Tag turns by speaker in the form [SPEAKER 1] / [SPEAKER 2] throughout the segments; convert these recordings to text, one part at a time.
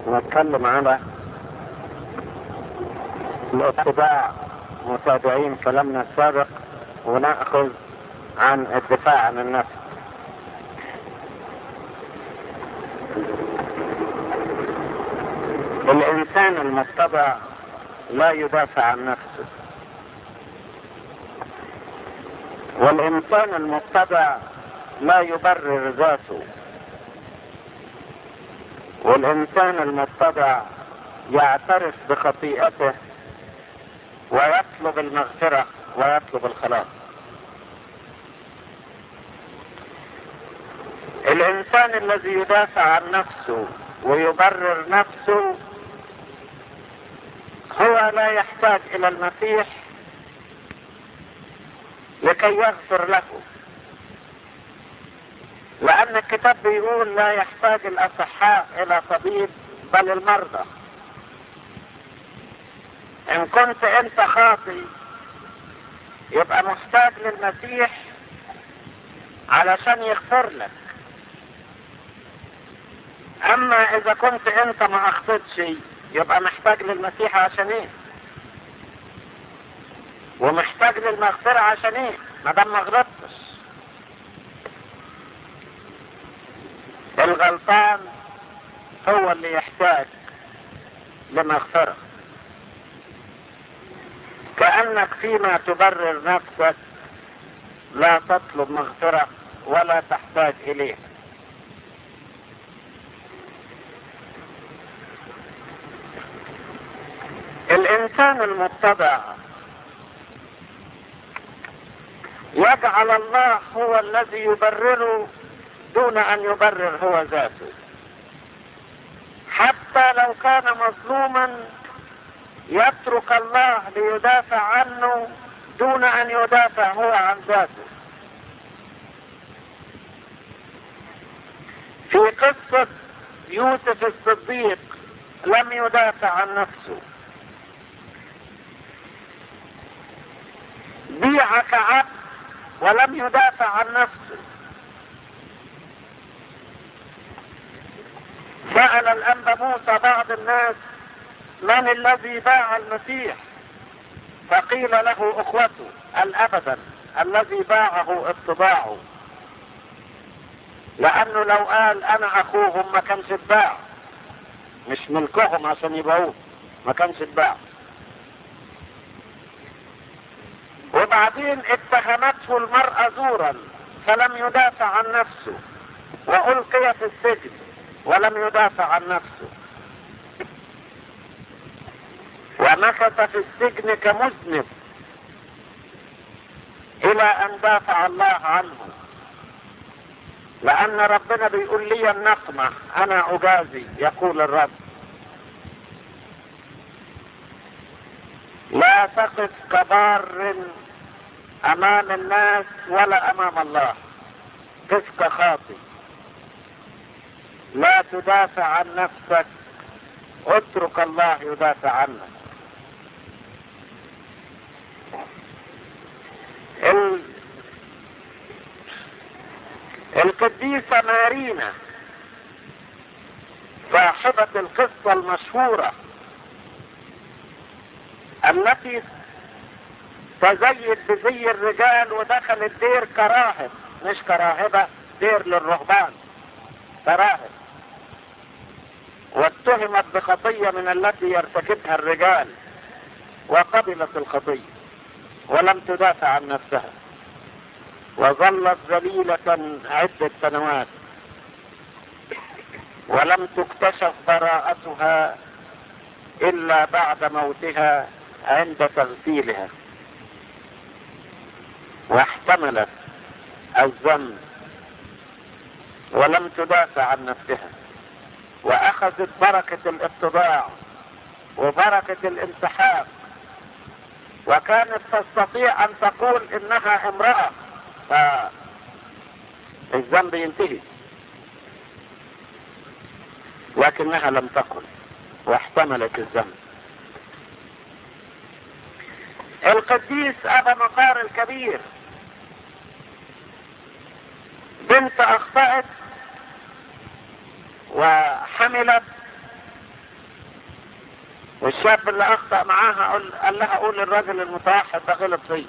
[SPEAKER 1] نتكلم على الاتباع متابعين كلامنا السابق ونأخذ عن الدفاع عن النفس الإنسان المتبع لا يدافع عن نفسه والإنسان المتبع لا يبرر ذاته والإنسان المتبع يعترف بخطيئته ويطلب المغفرة ويطلب الخلاص الإنسان الذي يدافع عن نفسه ويبرر نفسه هو لا يحتاج إلى المسيح لكي يغفر له لأن الكتاب بيقول لا يحتاج الأصحاء إلى طبيب بل المرضى إن كنت أنت خاطي يبقى محتاج للمسيح علشان يغفر لك أما إذا كنت أنت ما أخطيتش يبقى محتاج للمسيح عشان إيه؟ ومحتاج للمغفرة عشان إيه؟ ما دام ما غلطتش الغلطان هو اللي يحتاج لمغفرة كأنك فيما تبرر نفسك لا تطلب مغفرة ولا تحتاج إليها الإنسان المتبع يجعل الله هو الذي يبرره دون أن يبرر هو ذاته حتى لو كان مظلوما يترك الله ليدافع عنه دون أن يدافع هو عن ذاته في قصة يوسف الصديق لم يدافع عن نفسه بيع كعبد ولم يدافع عن نفسه سأل الأنبا موسى بعض الناس من الذي باع المسيح فقيل له اخوته الابدا الذي باعه اتباعه لانه لو قال انا اخوهم ما كانش اتباع مش ملكهم عشان يبيعوه ما كانش اتباع وبعدين اتهمته المرأة زورا فلم يدافع عن نفسه وألقي في السجن ولم يدافع عن نفسه ومكث في السجن كمذنب الى ان دافع الله عنه لان ربنا بيقول لي النقمة انا اجازي يقول الرب لا تقف كبار امام الناس ولا امام الله قف كخاطئ لا تدافع عن نفسك اترك الله يدافع عنك ال... القديسة مارينا صاحبة القصة المشهورة التي تزيد بزي الرجال ودخلت دير كراهب مش كراهبة دير للرهبان كراهب واتهمت بخطية من التي يرتكبها الرجال وقبلت الخطية ولم تدافع عن نفسها وظلت ذليلة عدة سنوات ولم تكتشف براءتها إلا بعد موتها عند تغسيلها واحتملت الذنب ولم تدافع عن نفسها واخذت بركة الاتباع وبركة الانسحاب وكانت تستطيع ان تقول انها امرأة فالذنب ينتهي لكنها لم تقل واحتملت الذنب القديس ابا مقار الكبير بنت اخطأت وحملت والشاب اللي اخطأ معاها قال, قال لها قول الراجل المتوحد ده غلط فيه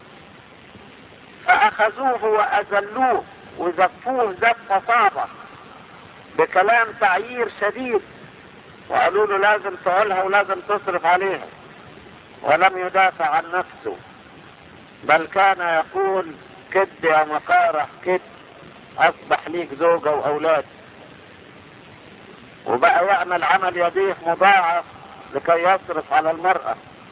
[SPEAKER 1] فاخذوه واذلوه وزفوه زفة صعبة بكلام تعيير شديد وقالوا له لازم تقولها ولازم تصرف عليها ولم يدافع عن نفسه بل كان يقول كد يا مقارح كد اصبح ليك زوجة واولاد وبقى يعمل عمل يديه مضاعف لكي يصرف على المرأة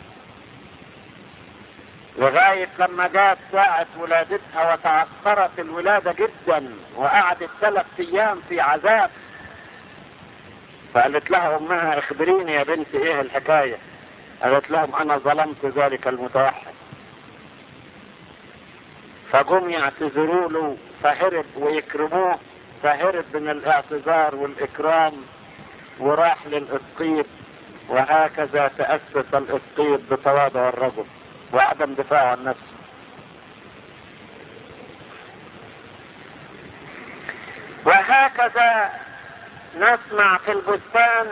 [SPEAKER 1] لغاية لما جاءت ساعة ولادتها وتعثرت الولادة جدا وقعدت ثلاث ايام في عذاب فقالت لها امها اخبريني يا بنتي ايه الحكاية قالت لهم انا ظلمت ذلك المتوحد فجم يعتذروا له فهرب ويكرموه فهرب من الاعتذار والاكرام وراح للاسقيط وهكذا تأسس الاسقيط بتواضع الرجل وعدم دفاعه عن نفسه وهكذا نسمع في البستان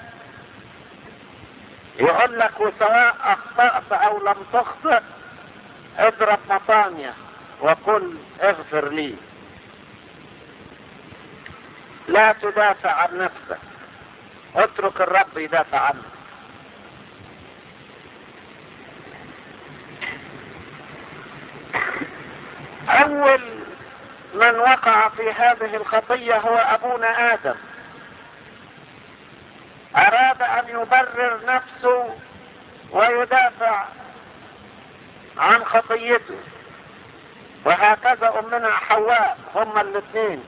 [SPEAKER 1] يقول لك وسواء اخطأت او لم تخطئ اضرب مطانية وقل اغفر لي لا تدافع عن نفسك اترك الرب يدافع عنك اول من وقع في هذه الخطية هو ابونا ادم اراد ان يبرر نفسه ويدافع عن خطيته وهكذا امنا حواء هما الاثنين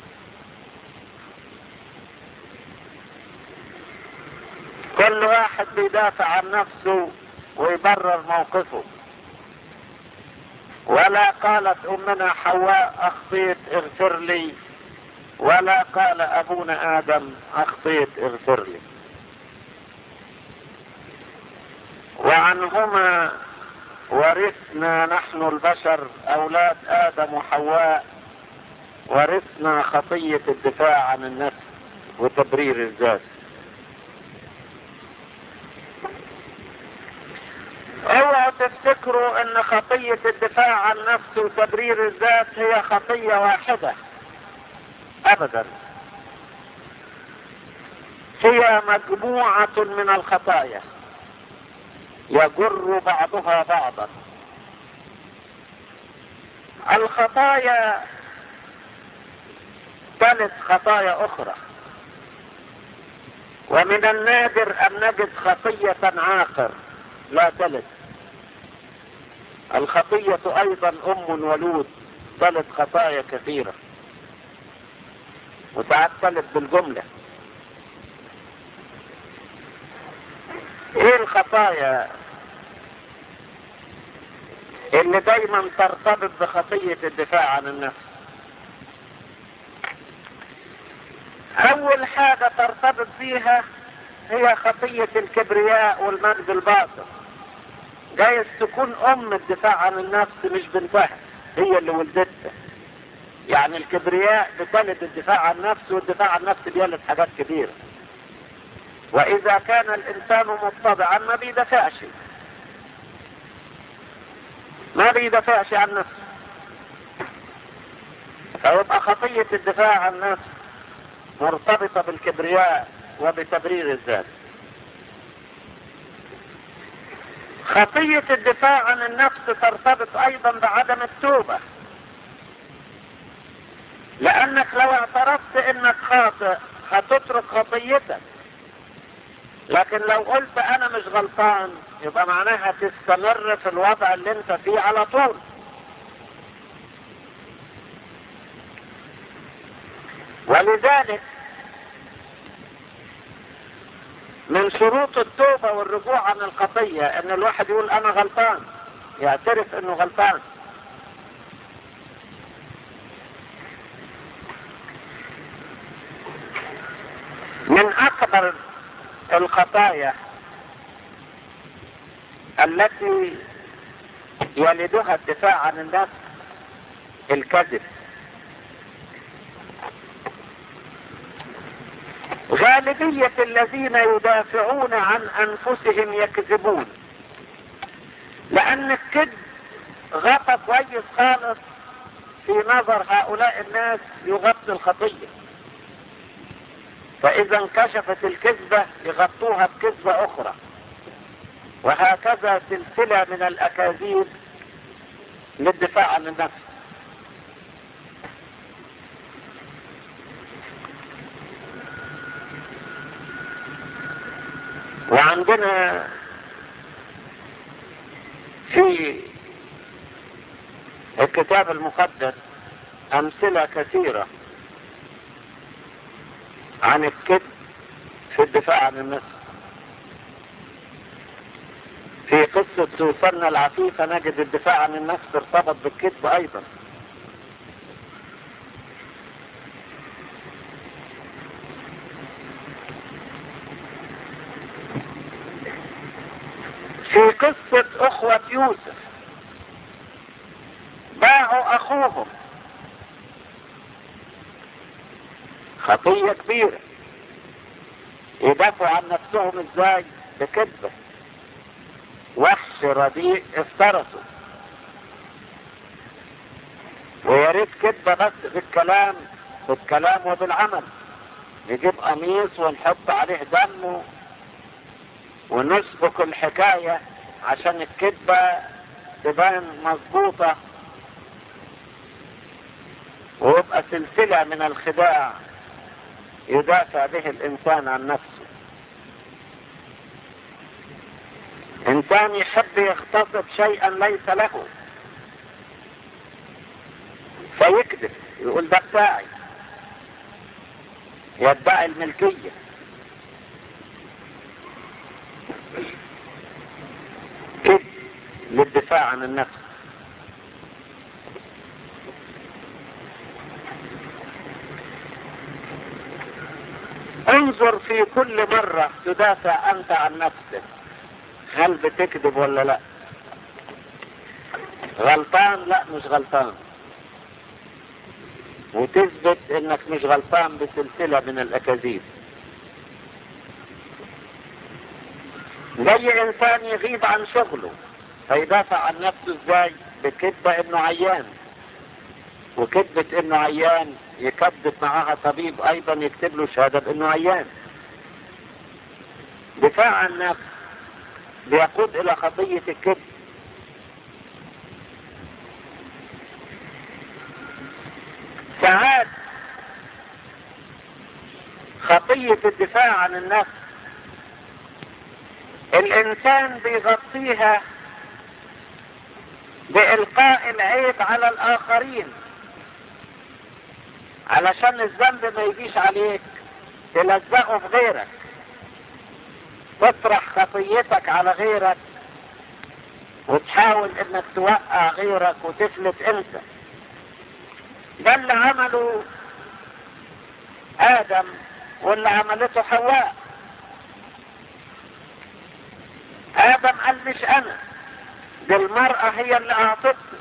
[SPEAKER 1] كل واحد بيدافع عن نفسه ويبرر موقفه ولا قالت امنا حواء اخطيت اغفر لي ولا قال ابونا ادم اخطيت اغفر لي وعنهما ورثنا نحن البشر اولاد ادم وحواء ورثنا خطية الدفاع عن النفس وتبرير الذات اوعوا تفتكروا ان خطية الدفاع عن نفسه وتبرير الذات هي خطية واحدة ابدا هي مجموعة من الخطايا يجر بعضها بعضا الخطايا تلت خطايا اخرى ومن النادر ان نجد خطية عاقر لا تلد الخطية ايضا ام ولود تلد خطايا كثيرة وساعات تلد بالجملة ايه الخطايا اللي دايما ترتبط بخطية الدفاع عن النفس اول حاجة ترتبط فيها هي خطية الكبرياء والمجد الباطل جايز تكون ام الدفاع عن النفس مش بنتها هي اللي ولدتها يعني الكبرياء بتلد الدفاع عن النفس والدفاع عن النفس بيلد حاجات كبيرة واذا كان الانسان متضعا ما بيدافعش ما بيدافعش عن نفسه فيبقى خطية الدفاع عن النفس مرتبطة بالكبرياء وبتبرير الذات خطية الدفاع عن النفس ترتبط ايضا بعدم التوبة لانك لو اعترفت انك خاطئ هتترك خطيتك لكن لو قلت انا مش غلطان يبقى معناها تستمر في الوضع اللي انت فيه على طول ولذلك من شروط التوبة والرجوع عن الخطية ان الواحد يقول انا غلطان يعترف انه غلطان من اكبر الخطايا التي يلدها الدفاع عن النفس الكذب غالبية الذين يدافعون عن أنفسهم يكذبون لأن الكذب غطى كويس خالص في نظر هؤلاء الناس يغطي الخطية فإذا انكشفت الكذبة يغطوها بكذبة أخرى وهكذا سلسلة من الأكاذيب للدفاع عن النفس وعندنا في الكتاب المقدس أمثلة كثيرة عن الكذب في الدفاع عن النفس في قصة سوسنة العفيفة نجد الدفاع عن النفس ارتبط بالكذب أيضا في قصة أخوة يوسف باعوا أخوهم خطية كبيرة يدافعوا عن نفسهم ازاي بكذبة وحش رديء افترسوا ويا ريت كذبة بس بالكلام بالكلام وبالعمل نجيب قميص ونحط عليه دم ونسبك الحكاية عشان الكذبة تبان مظبوطة ويبقى سلسلة من الخداع يدافع به الإنسان عن نفسه إنسان يحب يغتصب شيئا ليس له فيكذب يقول ده بتاعي يدعي الملكية كذب للدفاع عن النفس انظر في كل مرة تدافع انت عن نفسك هل بتكذب ولا لا غلطان لا مش غلطان وتثبت انك مش غلطان بسلسلة من الاكاذيب زي انسان يغيب عن شغله فيدافع عن نفسه ازاي بكذبة انه عيان وكذبة انه عيان يكذب معاها طبيب ايضا يكتب له شهادة بانه عيان دفاع عن النفس بيقود الى خطية الكذب ساعات خطية الدفاع عن النفس الانسان بيغطيها بإلقاء العيب على الآخرين علشان الذنب ما يجيش عليك تلزقه في غيرك تطرح خطيتك على غيرك وتحاول انك توقع غيرك وتفلت انت ده اللي عمله ادم واللي عملته حواء ادم قال مش انا دي المرأة هي اللي اعطتني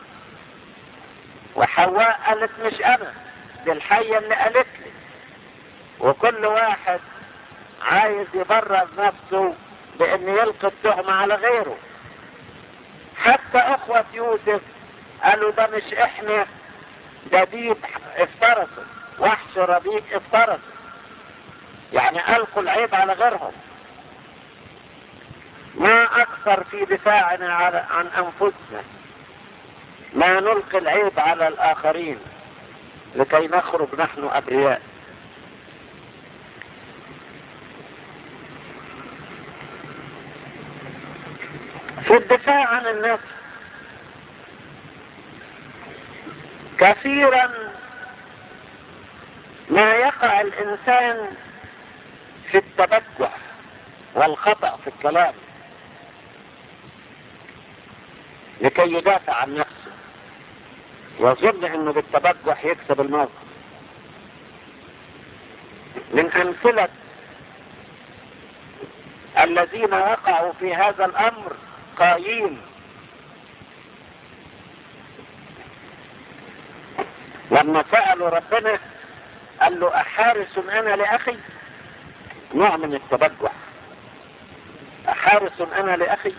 [SPEAKER 1] وحواء قالت مش انا دي الحية اللي قالت لي وكل واحد عايز يبرر نفسه بان يلقي التهمة على غيره حتى اخوة يوسف قالوا ده مش احنا ده دي افترسوا وحش ربيك افترسوا يعني القوا العيب على غيرهم ما اكثر في دفاعنا عن انفسنا ما نلقي العيب على الاخرين لكي نخرج نحن ابرياء في الدفاع عن النفس كثيرا ما يقع الانسان في التبجح والخطأ في الكلام لكي يدافع عن نفسه يظن انه بالتبجح يكسب الموقف من امثلة الذين وقعوا في هذا الامر قايين لما سألوا ربنا قال له أحارس أنا لأخي نوع من التبجح حارس انا لاخي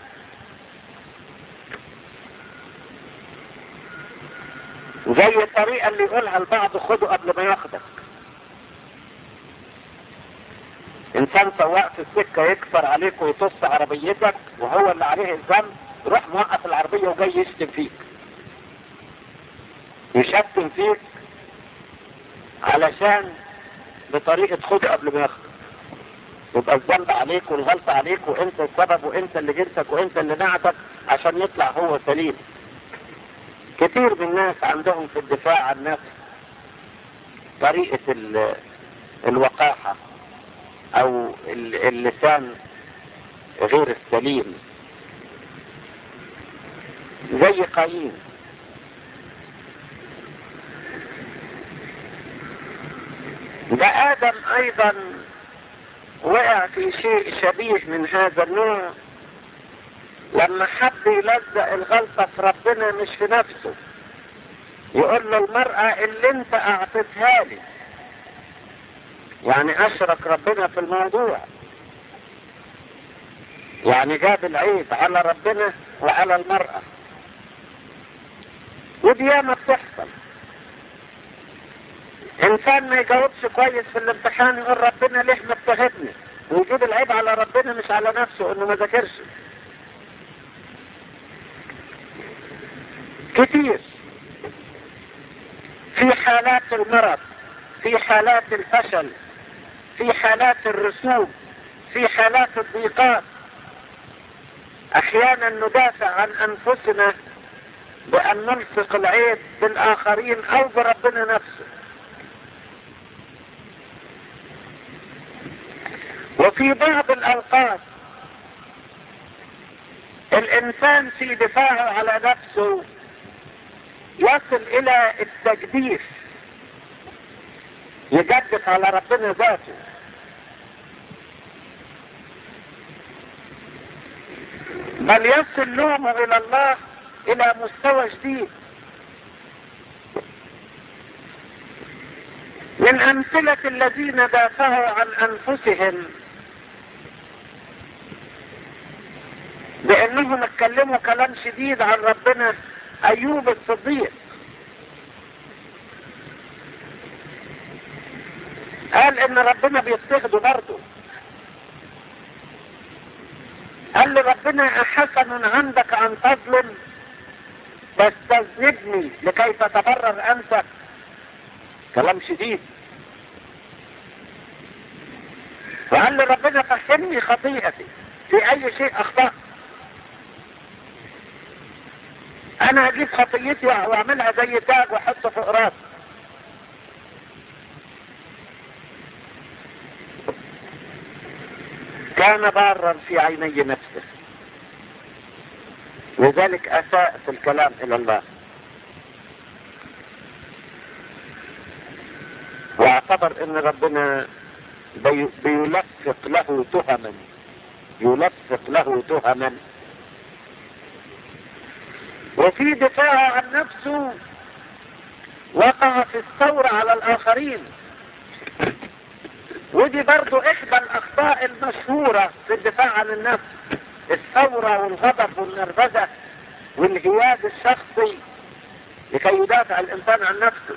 [SPEAKER 1] زي الطريقة اللي يقولها البعض خده قبل ما ياخدك انسان سواق في السكة يكسر عليك ويطص عربيتك وهو اللي عليه الذنب يروح موقف العربية وجاي يشتم فيك يشتم فيك علشان بطريقة خده قبل ما ياخدك يبقى الذنب عليك والغلطة عليك وانت السبب وانت اللي جنسك وانت اللي نعتك عشان يطلع هو سليم كثير من الناس عندهم في الدفاع عن النفس طريقة الوقاحة او اللسان غير السليم زي قايين ده ادم ايضا وقع في شيء شبيه من هذا النوع لما حب يلزق الغلطة في ربنا مش في نفسه يقول له المرأة اللي انت اعطيتها لي يعني اشرك ربنا في الموضوع يعني جاب العيب على ربنا وعلى المرأة ودي ما بتحصل انسان ما يجاوبش كويس في الامتحان يقول ربنا ليه ما اتخذني ويجيب العيب على ربنا مش على نفسه انه ما ذاكرش كتير في حالات المرض في حالات الفشل في حالات الرسوب في حالات الضيقات احيانا ندافع عن انفسنا بان نلصق العيب بالاخرين او بربنا نفسه وفي بعض الاوقات الانسان في دفاعه على نفسه يصل الى التجديف يجدف على ربنا ذاته بل يصل لومه الى الله الى مستوى جديد من امثلة الذين دافعوا عن انفسهم بانهم اتكلموا كلام شديد عن ربنا ايوب الصديق قال ان ربنا بيضطهده برضه قال له ربنا احسن عندك ان تظلم تستذنبني لكي تتبرر انت كلام شديد وقال له ربنا فهمني خطيئتي في اي شيء اخطأت انا هجيب خطيتي واعملها زي تاج واحطه فوق راسي كان بارا في عيني نفسه لذلك اساء في الكلام الى الله واعتبر ان ربنا بي بيلفق له تهما يلفق له تهما وفي دفاعه عن نفسه وقع في الثورة على الآخرين ودي برضو إحدى الأخطاء المشهورة في الدفاع عن النفس الثورة والغضب والنرفزة والهياج الشخصي لكي يدافع الإنسان عن نفسه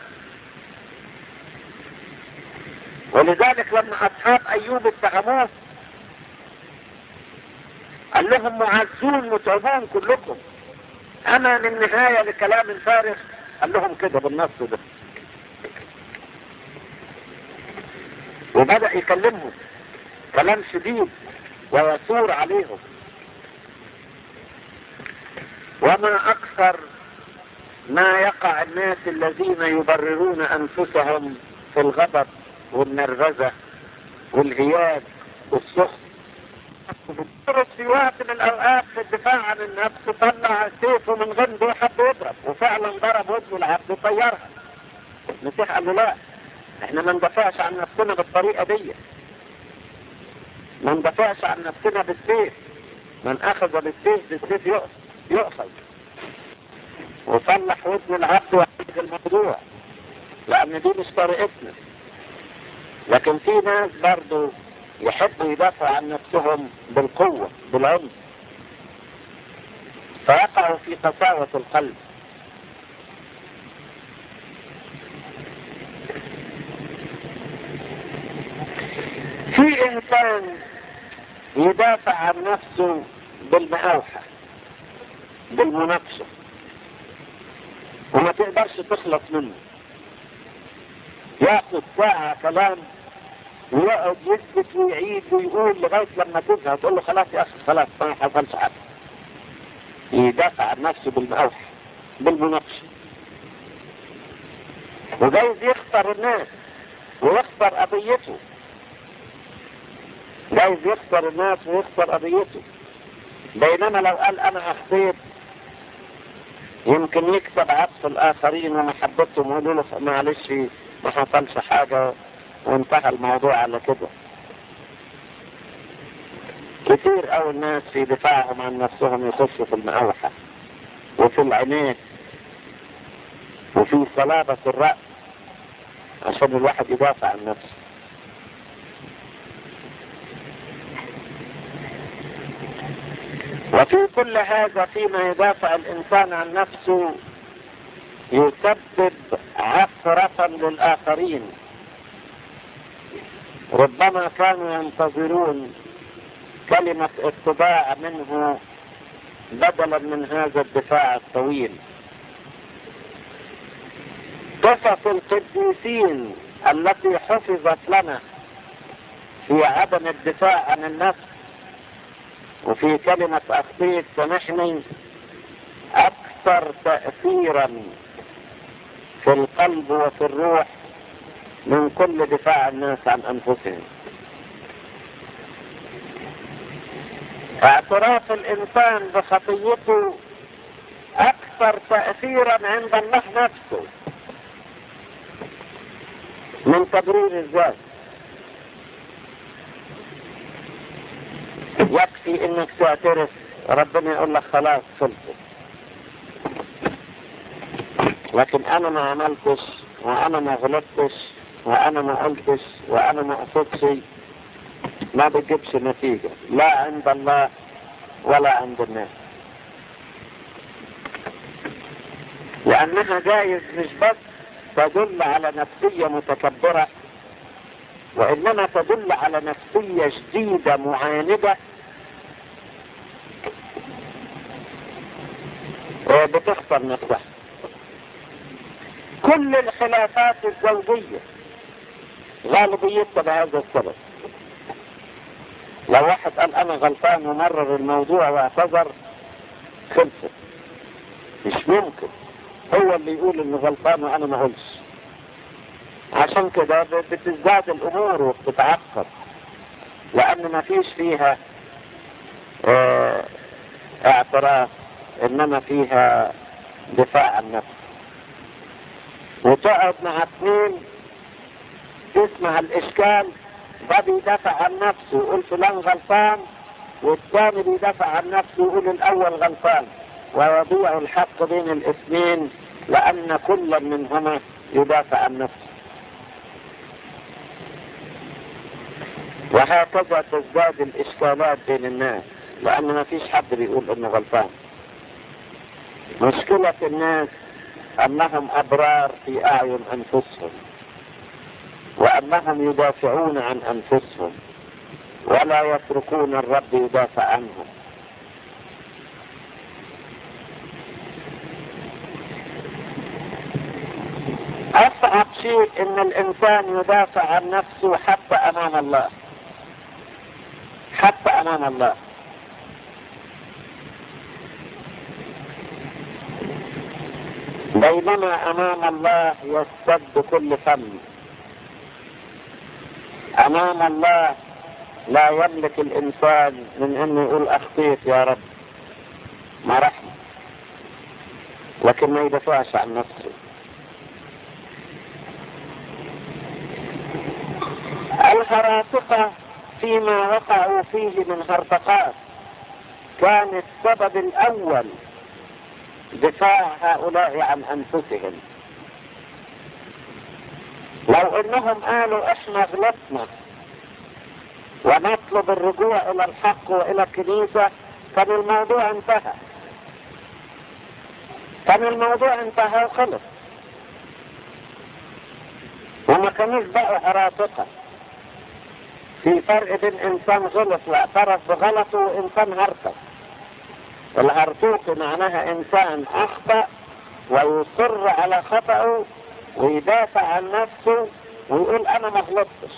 [SPEAKER 1] ولذلك لما أصحاب أيوب اتهموه قال لهم معزون متعبون كلكم انا من نهاية لكلام فارغ قال لهم كده بالنص ده وبدأ يكلمهم كلام شديد ويثور عليهم وما اكثر ما يقع الناس الذين يبررون انفسهم في الغضب والنرفزة والهياج والسخط بتضرب في وقت من الاوقات في الدفاع عن النفس طلع سيفه من غنده وحب يضرب وفعلا ضرب وجه العبد وطيرها المسيح قال له لا احنا ما ندافعش عن نفسنا بالطريقة دي ما ندافعش عن نفسنا بالسيف من اخذ بالسيف بالسيف يؤخذ وصلح وزن العبد وحيد الموضوع لان دي مش طريقتنا لكن في ناس برضو يحبوا يدافعوا عن نفسهم بالقوة بالعنف فيقعوا في قساوة القلب في انسان يدافع عن نفسه بالمقاوحة بالمناقشة وما تقدرش تخلص منه ياخد ساعة كلام ويقعد يثبت ويعيد ويقول لغاية لما تزهق تقول له خلاص يا أخي خلاص ما حصلش حاجة يدافع عن نفسه بالمقاوحة بالمناقشة وجايز يخسر الناس ويخسر قضيته جايز يخسر الناس ويخسر قضيته بينما لو قال انا اخطيت يمكن يكسب عطف الاخرين ومحبتهم ويقولوا له معلش ما حصلش حاجه وانتهى الموضوع على كده كتير أوي الناس في دفاعهم عن نفسهم يخشوا في المقاوحة وفي العناد وفي صلابة الرأس عشان الواحد يدافع عن نفسه وفي كل هذا فيما يدافع الإنسان عن نفسه يسبب عثرة للآخرين ربما كانوا ينتظرون كلمة اتباع منه بدلا من هذا الدفاع الطويل قصص القديسين التي حفظت لنا في عدم الدفاع عن النفس وفي كلمة أخطيت سامحني أكثر تأثيرا في القلب وفي الروح من كل دفاع الناس عن أنفسهم اعتراف الإنسان بخطيته أكثر تأثيرا عند الله نفسه من تبرير الذات يكفي انك تعترف ربنا يقول لك خلاص خلصت لكن انا ما عملتش وانا ما غلطتش وانا ما قلتش وانا ما قصدتش ما بتجيبش نتيجة لا عند الله ولا عند الناس لانها جايز مش بس تدل على نفسية متكبرة وإنما تدل على نفسية جديدة معاندة بتخسر نفسها كل الخلافات الزوجية غالبيتها بهذا السبب لو واحد قال أنا غلطان ومرر الموضوع واعتذر خلصت مش ممكن هو اللي يقول انه غلطان وانا ما اقولش عشان كده بتزداد الامور وبتتعقد لان ما فيش فيها اه اعتراف انما فيها دفاع عن النفس وتقعد مع اثنين تسمع الاشكال ده بيدافع عن نفسه يقول فلان غلطان والثاني بيدافع عن نفسه يقول الاول غلطان ويضيع الحق بين الاثنين لان كل منهما يدافع عن نفسه وهكذا تزداد الاشكالات بين الناس لان ما فيش حد بيقول انه غلطان مشكلة الناس انهم ابرار في اعين انفسهم وانهم يدافعون عن انفسهم ولا يتركون الرب يدافع عنهم اصعب شيء ان الانسان يدافع عن نفسه حتى امام الله حتى امام الله بينما امام الله يستد كل فم امام الله لا يملك الانسان من انه يقول اخطيت يا رب ما رحمه لكن ما يدافعش عن نفسه الهرافقة فيما وقعوا فيه من هرطقات كان السبب الأول دفاع هؤلاء عن أنفسهم لو إنهم قالوا إحنا غلطنا ونطلب الرجوع الى الحق والى الكنيسة كان الموضوع انتهى كان الموضوع انتهى وخلص وما كانوش بقوا هرافقة في فرق بين انسان غلط واعترف بغلطه وانسان هرطق الهرطوق معناها انسان اخطأ ويصر على خطأه ويدافع عن نفسه ويقول انا ما غلطتش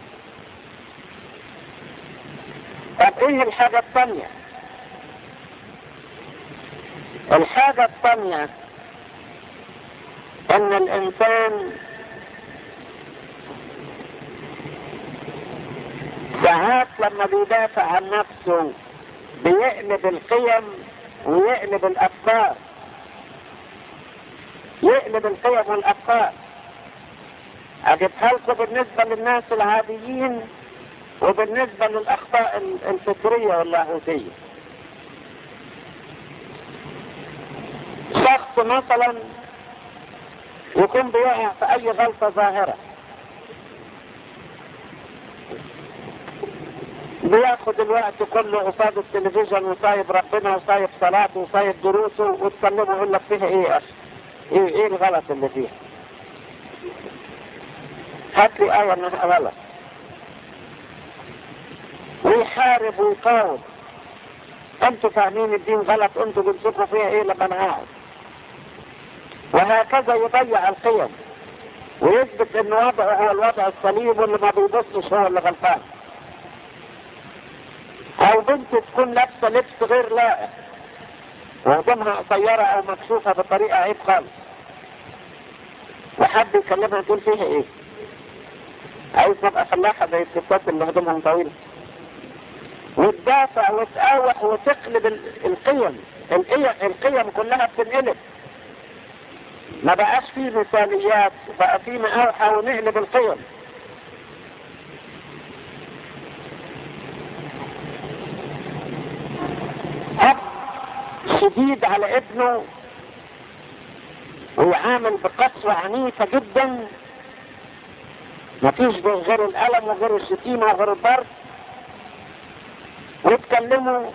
[SPEAKER 1] طب ايه الحاجة الثانية الحاجة الثانية ان الانسان ساعات لما بيدافع عن نفسه بيقلب القيم ويقلب الافكار يقلب القيم والافكار اجيبها لكم بالنسبه للناس العاديين وبالنسبه للاخطاء الفكريه واللاهوتيه شخص مثلا يكون بيقع في اي غلطه ظاهره بياخد الوقت كله قصاد التلفزيون وصايب ربنا وصايب صلاته وصايب دروسه وتكلمه يقول لك فيها ايه يا اخي؟ ايه ايه الغلط اللي فيها؟ هات لي آية انها غلط ويحارب ويقاوم انتوا فاهمين الدين غلط انتوا بتمسكوا فيها ايه لما انا قاعد وهكذا يضيع القيم ويثبت ان وضعه هو الوضع السليم واللي ما بيبصش هو اللي غلطان او بنت تكون لابسه لبس غير لائق وهدومها قصيره او مكشوفه بطريقه عيب خالص وحد يكلمها تقول فيها ايه عايز تبقى فلاحه زي الستات اللي هدومهم طويله وتدافع وتقاوح وتقلب القيم القيم كلها بتنقلب ما بقاش فيه مثاليات بقى فيه مقاوحة ونقلب القيم أب شديد على ابنه ويعامل بقسوة عنيفة جدا مفيش غير الألم وغير الشتيمة وغير الضرب ويتكلموا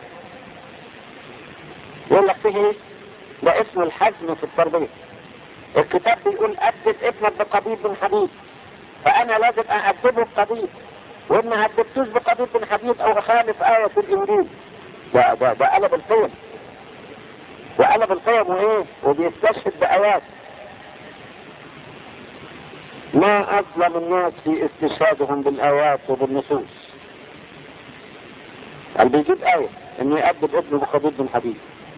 [SPEAKER 1] يقول لك فيه ايه؟ ده اسمه الحزم في التربية الكتاب بيقول أدب ابنك بقبيب بن حبيب فأنا لازم أأدبه بقبيب وإن ما أدبتوش بقبيب بن حبيب أو أخالف آية في الإنجيل ده ده ده قلب القيم وقلب القيم وإيه؟ وبيستشهد بآيات ما أظلم الناس في استشهادهم بالآيات وبالنصوص قال بيجيب آية إنه يأدب ابنه بقبيب بن حبيب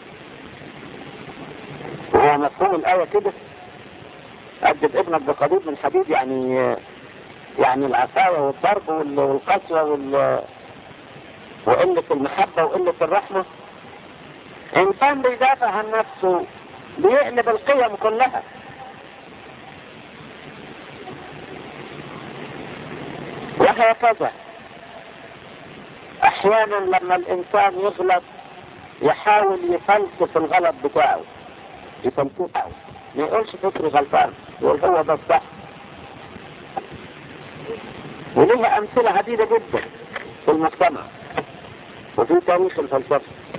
[SPEAKER 1] هو مفهوم الآية كده أدب ابنك بقبيب من حبيب يعني يعني العفاوة والضرب والقسوة وال وقلة المحبة وقلة الرحمة إنسان بيدافع عن نفسه بيقلب القيم كلها وهكذا أحيانا لما الإنسان يغلط يحاول يفلسف الغلط بتاعه يفلسفه ما يقولش فكري غلطان يقول هو ده الصح ولها أمثلة عديدة جدا في المجتمع وفي تاريخ الفلسفة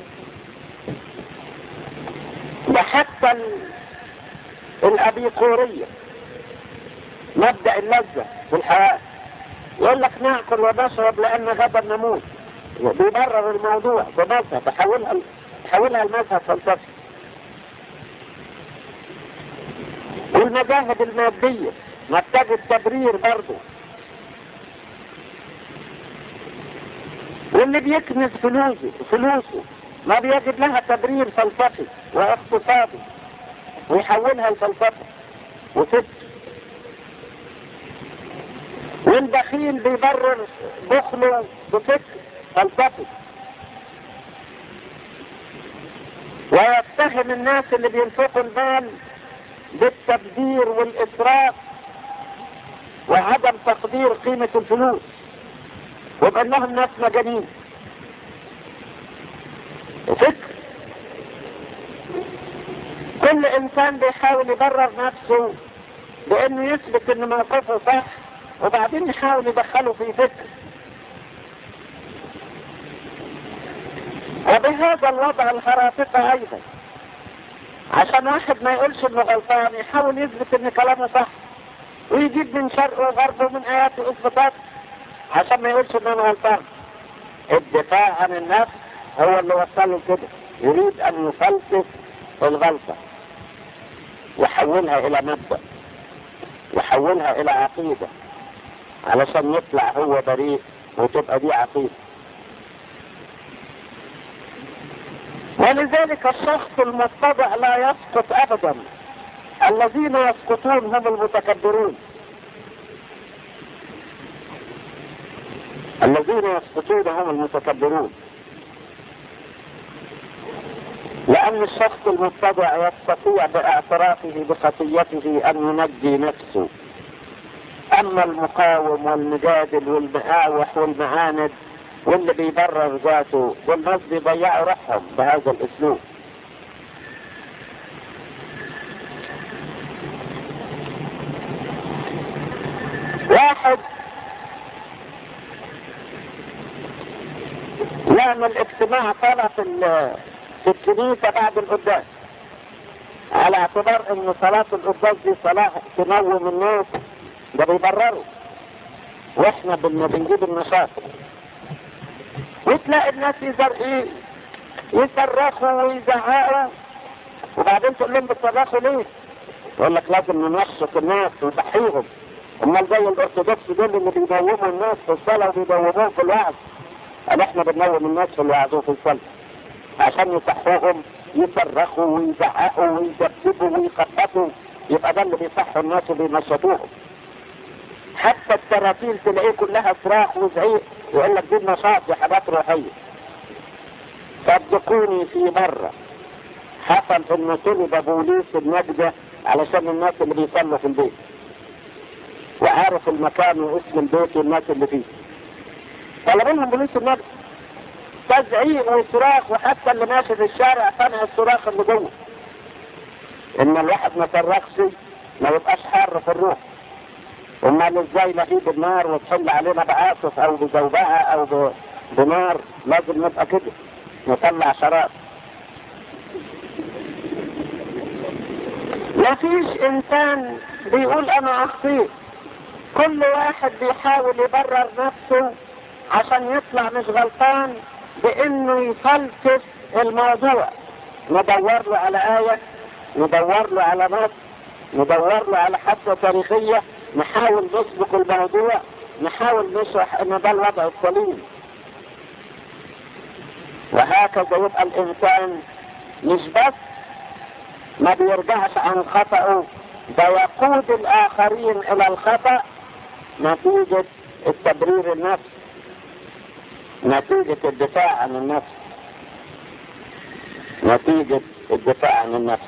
[SPEAKER 1] ده حتى الأبيقورية مبدأ اللذة في الحياة يقول لك ناكل ونشرب لأن غدا نموت بيبرر الموضوع بمذهب بحولها بحولها لمذهب فلسفي والمذاهب المادية محتاج التبرير برضه واللي بيكنز فلوسه فلوسه ما بيجد لها تبرير فلسفي واقتصادي ويحولها لفلسفة وفكر والبخيل بيبرر بخله بفكر فلسفي ويتهم الناس اللي بينفقوا المال بالتبذير والإسراف وعدم تقدير قيمة الفلوس وبأنهم ناس مجانين فكر كل إنسان بيحاول يبرر نفسه بأنه يثبت أن موقفه صح وبعدين يحاول يدخله في فكر وبهذا الوضع الهرافقة ايضا عشان واحد ما يقولش انه غلطان يحاول يثبت ان كلامه صح ويجيب من شرقه وغربه من ايات واثباتات عشان ما يقولش ان انا غلطان الدفاع عن النفس هو اللي وصله كده يريد ان يفلسف الغلطة يحولها الى مبدأ يحولها الى عقيدة علشان يطلع هو بريء وتبقى دي عقيدة ولذلك الشخص المتضع لا يسقط ابدا الذين يسقطون هم المتكبرون الذين يسقطون هم المتكبرون لأن الشخص المتضع يستطيع باعترافه بخطيته أن ينجي نفسه أما المقاوم والمجادل والمقاوح والمعاند واللي بيبرر ذاته والناس بيضيعوا روحهم بهذا الأسلوب واحد يعمل اجتماع صلاة في في الكنيسة بعد القداس على اعتبار ان صلاة القداس دي صلاة تنوم الناس ده بيبرروا واحنا بن- بنجيب النشاط وتلاقي الناس يزر ايه يصرخوا ويزعقوا وبعدين تقول لهم بتصرخوا ليه؟ يقول لك لازم ننشط الناس ونصحيهم امال زي الارثوذكس دول اللي بينوموا الناس في الصلاه وبينوموهم في الوعظ قال احنا بننوم الناس في الوعظ وفي الصلاه عشان يصحوهم يصرخوا ويزعقوا ويدبدبوا ويخبطوا يبقى ده اللي بيصحوا الناس وبينشطوهم حتى التراتيل تلاقيه كلها صراخ وزعيق يقول لك دي النشاط دي حاجات روحيه صدقوني في مره حصل ان طلب بوليس النجدة علشان الناس اللي بيصلوا في البيت وعارف المكان واسم البيت والناس اللي فيه طلب لهم بوليس النجدة تزعيق وصراخ وحتى اللي ماشي في الشارع سمع الصراخ اللي جوه ان الواحد ما صرخش ما يبقاش حار في الروح امال ازاي نهيب النار وتحل علينا بعاصف او بزوبعة او ب- بنار لازم نبقى كده نطلع شراب مفيش انسان بيقول انا اخطيت كل واحد بيحاول يبرر نفسه عشان يطلع مش غلطان بانه يفلسف الموضوع ندور له على آية ندور له على نص ندور له على حادثة تاريخية نحاول نسبق الموضوع نحاول نشرح ان ده الوضع السليم وهكذا يبقى الانسان مش بس ما بيرجعش عن خطأه ده يقود الآخرين إلى الخطأ نتيجة التبرير النفس نتيجة الدفاع عن النفس نتيجة الدفاع عن النفس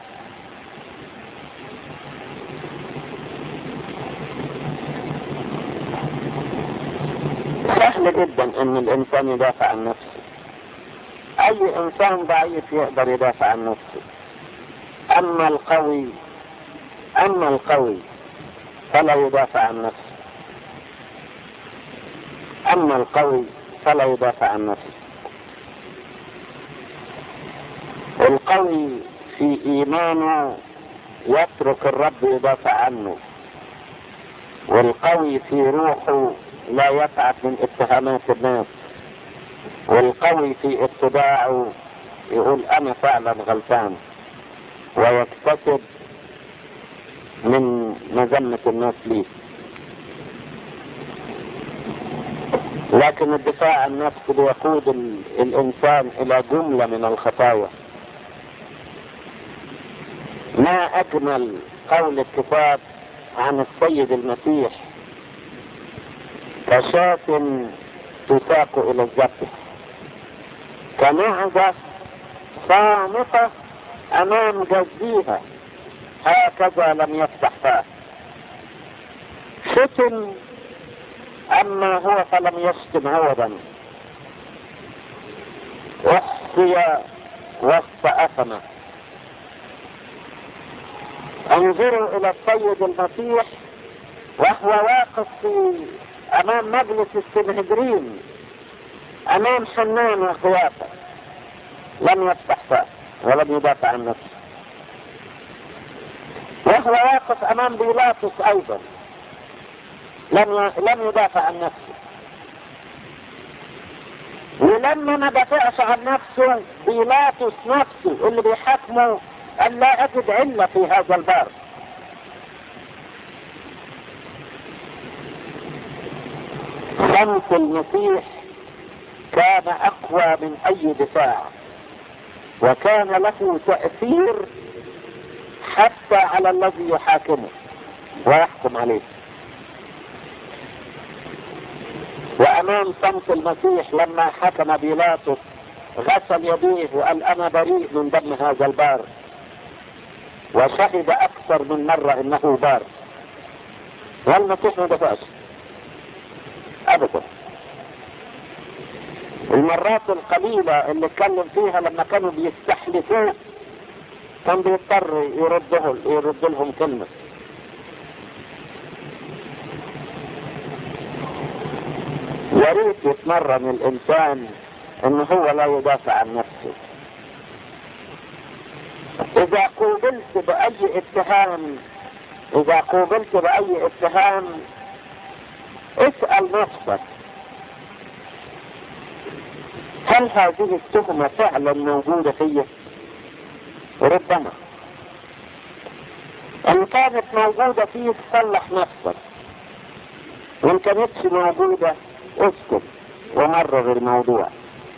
[SPEAKER 1] سهل جدا ان الانسان يدافع عن نفسه اي انسان ضعيف يقدر يدافع عن نفسه اما القوي اما القوي فلا يدافع عن نفسه اما القوي فلا يدافع عن نفسه القوي في ايمانه يترك الرب يدافع عنه والقوي في روحه لا يتعب من اتهامات الناس والقوي في اتباعه يقول انا فعلا غلطان ويكتسب من مذمة الناس ليه لكن الدفاع عن النفس بيقود ال- الانسان الى جملة من الخطايا ما اجمل قول الكتاب عن السيد المسيح كشاة تساق الى الذبح كمعزة صامتة امام جزيها هكذا لم يفتح فاه شتم اما هو فلم يشتم عوضا احصي وسط اثمه انظروا الى السيد المسيح وهو واقف في امام مجلس السنهدرين امام حنان وقيافه لم يفتح فاه ولم يدافع عن نفسه وهو واقف امام بيلاطس ايضا لم لم يدافع عن نفسه ولما ما دافعش عن نفسه بيلاطس نفسه اللي بيحاكمه قال لا اجد عله في هذا الباب صمت المسيح كان اقوى من اي دفاع وكان له تأثير حتى على الذي يحاكمه ويحكم عليه وامام صمت المسيح لما حكم بيلاطس غسل يديه وقال انا بريء من دم هذا البار وشهد اكثر من مرة انه بار والمسيح ما دفعش ابدا المرات القليلة اللي اتكلم فيها لما كانوا بيستحلفوه كان بيضطر يرده يرد لهم كلمة يا ريت يتمرن الانسان ان هو لا يدافع عن نفسه اذا قوبلت باي اتهام اذا قوبلت باي اتهام اسأل نفسك هل هذه التهمة فعلا موجودة فيا ربما ان كانت موجودة فيك صلح نفسك وان كانتش موجودة اسكت ومرر الموضوع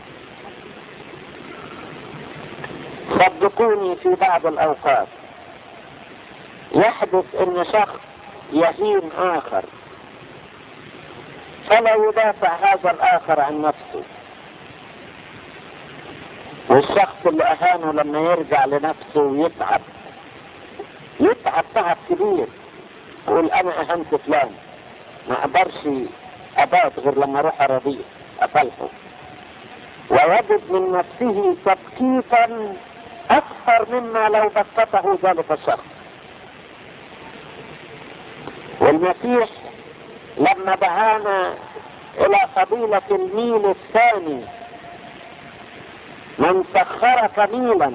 [SPEAKER 1] صدقوني في بعض الاوقات يحدث ان شخص يهين اخر فلا يدافع هذا الاخر عن نفسه والشخص اللي اهانه لما يرجع لنفسه يتعب يتعب تعب كبير يقول انا اهنت فلان ما اقدرش ابات غير لما اروح اراضيه اصلحه ويجد من نفسه تبكيتا اكثر مما لو بسطه ذلك الشخص والمسيح لما دعانا الى فضيلة الميل الثاني من سخرك ميلا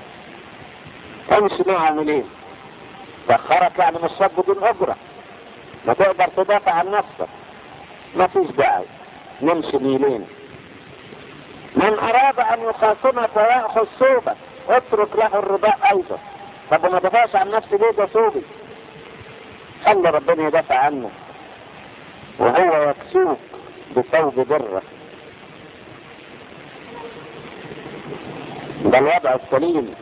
[SPEAKER 1] امشي معه ميلين سخرك يعني مش شاب بدون اجرة ما تقدر تدافع عن نفسك ما فيش داعي نمشي ميلين من اراد ان يخاصمك ويأخذ ثوبك اترك له الرباء ايضا طب ما دافعش عن نفسي ليه ده ثوبي خلي ربنا يدافع عنك وهو يكسوك بثوب بره ده الوضع السليم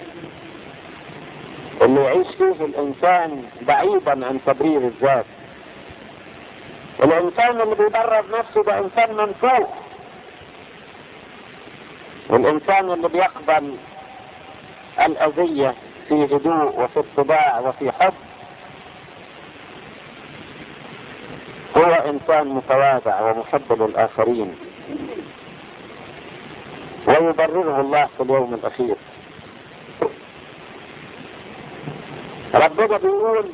[SPEAKER 1] اللي يعيش فيه الانسان بعيدا عن تبرير الذات الانسان اللي بيبرر نفسه ده انسان منفوخ والانسان اللي بيقبل الاذية في هدوء وفي اتباع وفي حب هو انسان متواضع ومحب للاخرين ويبرره الله في اليوم الاخير ربنا بيقول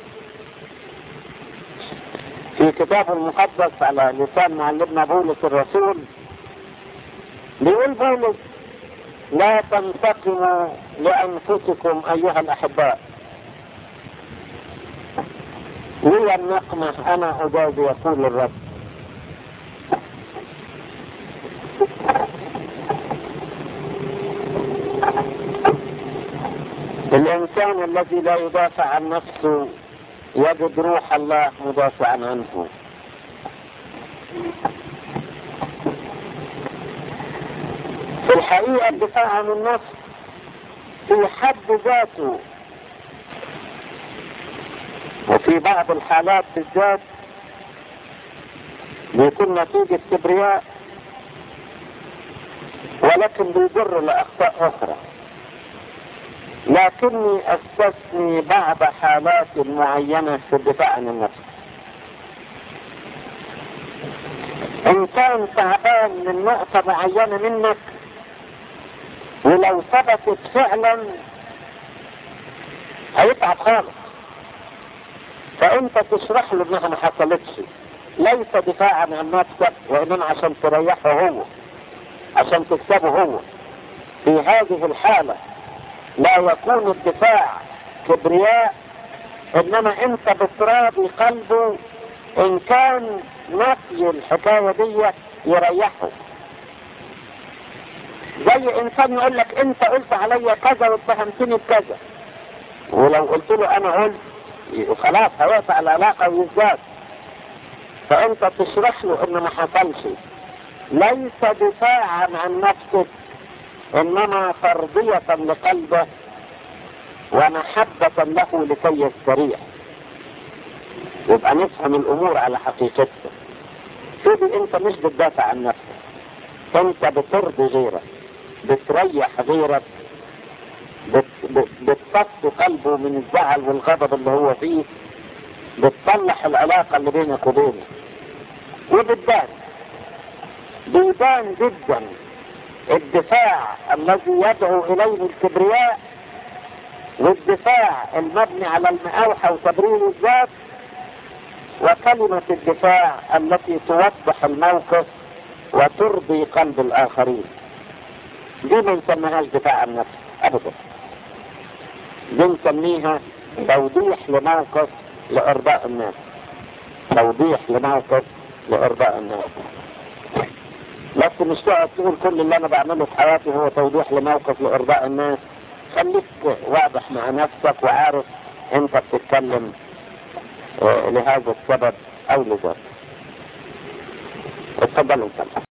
[SPEAKER 1] في كتاب المقدس على لسان معلمنا بولس الرسول بيقول بولس لا تنتقموا لانفسكم ايها الاحباء لي النقمة انا اجازي يقول الرب الانسان الذي لا يدافع عن نفسه يجد روح الله مدافعا عنه في الحقيقة الدفاع عن النفس في حد ذاته وفي بعض الحالات بالذات بيكون نتيجة كبرياء ولكن بيضر لأخطاء أخرى لكني استثني بعض حالات معينة في الدفاع عن النفس ان كان تعبان من نقطة معينة منك ولو ثبتت فعلا هيتعب خالص فانت تشرح له انها ما حصلتش ليس دفاعا عن نفسك وانما عشان تريحه هو عشان تكسبه هو في هذه الحالة لا يكون الدفاع كبرياء انما انت بتراضي قلبه ان كان نفي الحكاية دي يريحه زي انسان يقول لك انت قلت عليا كذا واتهمتني بكذا ولو قلت له انا قلت خلاص هيقطع العلاقة ويزداد فانت تشرح له ان ما حصلش ليس دفاعا عن نفسك انما ترضية لقلبه ومحبة له لكي يستريح يبقى نفهم الامور على حقيقتها كده انت مش بتدافع عن نفسك انت بترضي غيرك بتريح غيرك بت بت بتصفي قلبه من الزعل والغضب اللي هو فيه بتصلح العلاقة اللي بينك وبينه وبتبان بيبان جدا الدفاع الذي يدعو اليه الكبرياء والدفاع المبني على المقاوحة وتبرير الذات وكلمة الدفاع التي توضح الموقف وترضي قلب الآخرين دي ما نسميهاش دفاع عن نفسه أبدا دي نسميها توضيح لموقف لإرضاء الناس توضيح لموقف لإرضاء الناس بس مش تقعد تقول كل اللي أنا بعمله في حياتي هو توضيح لموقف لإرضاء الناس خليك واضح مع نفسك وعارف أنت بتتكلم لهذا السبب أو لذلك اتفضلوا